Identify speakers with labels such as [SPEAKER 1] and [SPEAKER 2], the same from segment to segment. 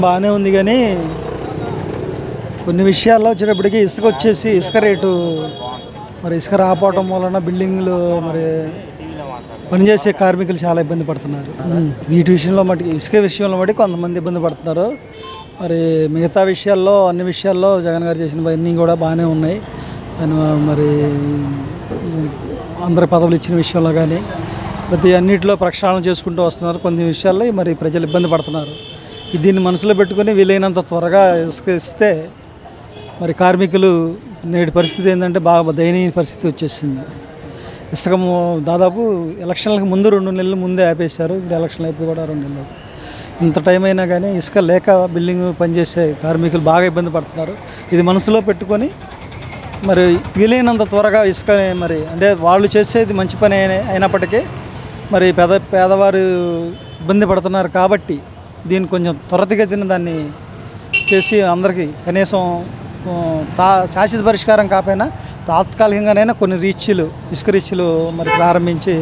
[SPEAKER 1] బాగానే ఉంది కానీ కొన్ని విషయాల్లో వచ్చేటప్పటికి ఇసుక వచ్చేసి ఇసుక రేటు మరి ఇసుక రాపోవటం వలన బిల్డింగ్లు మరి పనిచేసే కార్మికులు చాలా ఇబ్బంది పడుతున్నారు ఉమ్, వీటి విషయంలో మటుకు ఇసుక విషయంలో మటుకు కొంతమంది ఇబ్బంది పడుతున్నారు మరి మిగతా విషయాల్లో అన్ని విషయాల్లో జగన్ గారు చేసినవన్నీ కూడా బాగానే ఉన్నాయి ఆయన మరి ఉమ్, అందరి పదవులు ఇచ్చిన విషయంలో కానీ ప్రతి అన్నింటిలో ప్రక్షాళన చేసుకుంటూ వస్తున్నారు కొన్ని విషయాల్లో మరి ప్రజలు ఇబ్బంది పడుతున్నారు దీన్ని మనసులో పెట్టుకొని వీలైనంత త్వరగా ఇసుక ఇస్తే మరి కార్మికులు నేటి పరిస్థితి ఏంటంటే బాగా దయనీయ పరిస్థితి వచ్చేసింది ఇసుక ము- దాదాపు ఎలక్షన్లకు ముందు రెండు నెలల ముందే ఆపేశారు ఇప్పుడు ఎలక్షన్లు అయిపోయి కూడా రెండు నెలలు ఇంత టైం అయినా కానీ ఇసుక లేక బిల్డింగ్ పనిచేసే కార్మికులు బాగా ఇబ్బంది పడుతున్నారు ఇది మనసులో పెట్టుకొని మరి వీలైనంత త్వరగా ఇసుక మరి అంటే వాళ్ళు చేసేది మంచి పని అయిన- అయినప్పటికీ మరి పేద పేదవారు ఇబ్బంది పడుతున్నారు కాబట్టి దీన్ని కొంచెం త్వరతిగతిన దాన్ని చేసి అందరికీ కనీసం ఆ, తా శాశ్వత పరిష్కారం కాకపోయినా తాత్కాలికంగానైనా కొన్ని రీచ్లు ఇసుక రీచ్లు మరి ప్రారంభించి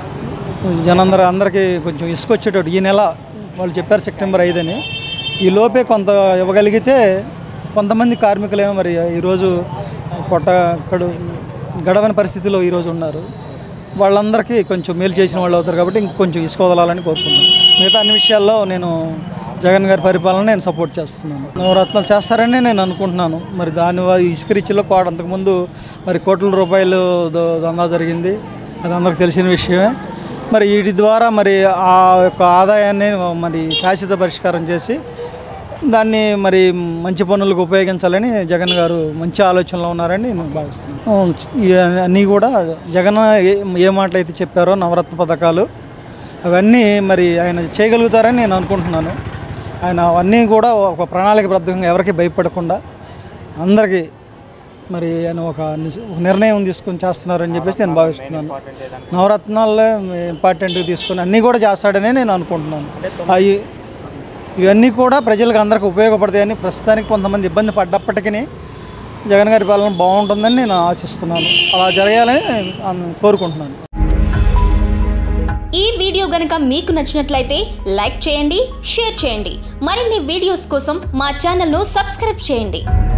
[SPEAKER 1] జనందరూ అందరికీ కొంచెం ఇసుక వచ్చేటట్టు ఈ నెల వాళ్ళు చెప్పారు సెప్టెంబర్ ఐదు అని ఈ లోపే కొంత ఇవ్వగలిగితే కొంతమంది కార్మికులేమో మరి ఈరోజు పొట్ట కడు గడవని పరిస్థితిలో ఈరోజు ఉన్నారు వాళ్ళందరికీ కొంచెం మేలు చేసిన వాళ్ళు అవుతారు కాబట్టి ఇంకొంచెం ఇసుక వదలాలని కోరుకుంటున్నాను మిగతా అన్ని విషయాల్లో నేను జగన్ గారి పరిపాలన నేను సపోర్ట్ చేస్తున్నాను నవరత్నాలు చేస్తారని నేను అనుకుంటున్నాను మరి దాని వల్ల ఇసుక రీచ్లో కోట అంతకుముందు మరి కోట్ల రూపాయలు ద- దందా జరిగింది అది అందరికి తెలిసిన విషయమే మరి వీటి ద్వారా మరి ఆ యొక్క ఆదాయాన్ని మరి శాశ్వత పరిష్కారం చేసి దాన్ని మరి మంచి పనులకు ఉపయోగించాలని జగన్ గారు మంచి ఆలోచనలో ఉన్నారని నేను భావిస్తున్నాను అవును, ఈ అన్నీ కూడా జగన్ ఏ- ఏ మాటలు అయితే చెప్పారో నవరత్న పథకాలు అవన్నీ మరి ఆయన చేయగలుగుతారని నేను అనుకుంటున్నాను ఆయన అవన్నీ కూడా ఒక ప్రణాళికబద్ధంగా ఎవరికి భయపడకుండా అందరికీ మరి ఆయన ఒక నిజ- ఒక నిర్ణయం తీసుకొని చేస్తున్నారని చెప్పేసి నేను భావిస్తున్నాను నవరత్నాల్లో ఇంపార్టెంట్గా తీసుకొని అన్నీ కూడా చేస్తాడని నేను అనుకుంటున్నాను అవి ఇవన్నీ కూడా ప్రజలకు అందరికి ఉపయోగపడతాయని ప్రస్తుతానికి కొంతమంది ఇబ్బంది పడ్డప్పటికీ జగన్ గారి పాలన బాగుంటుందని నేను ఆశిస్తున్నాను అలా జరగాలని అన్- కోరుకుంటున్నాను
[SPEAKER 2] ఈ వీడియో గనుక మీకు నచ్చినట్లయితే లైక్ చేయండి షేర్ చేయండి మరిన్ని వీడియోస్ కోసం మా ఛానల్ను సబ్స్క్రైబ్ చేయండి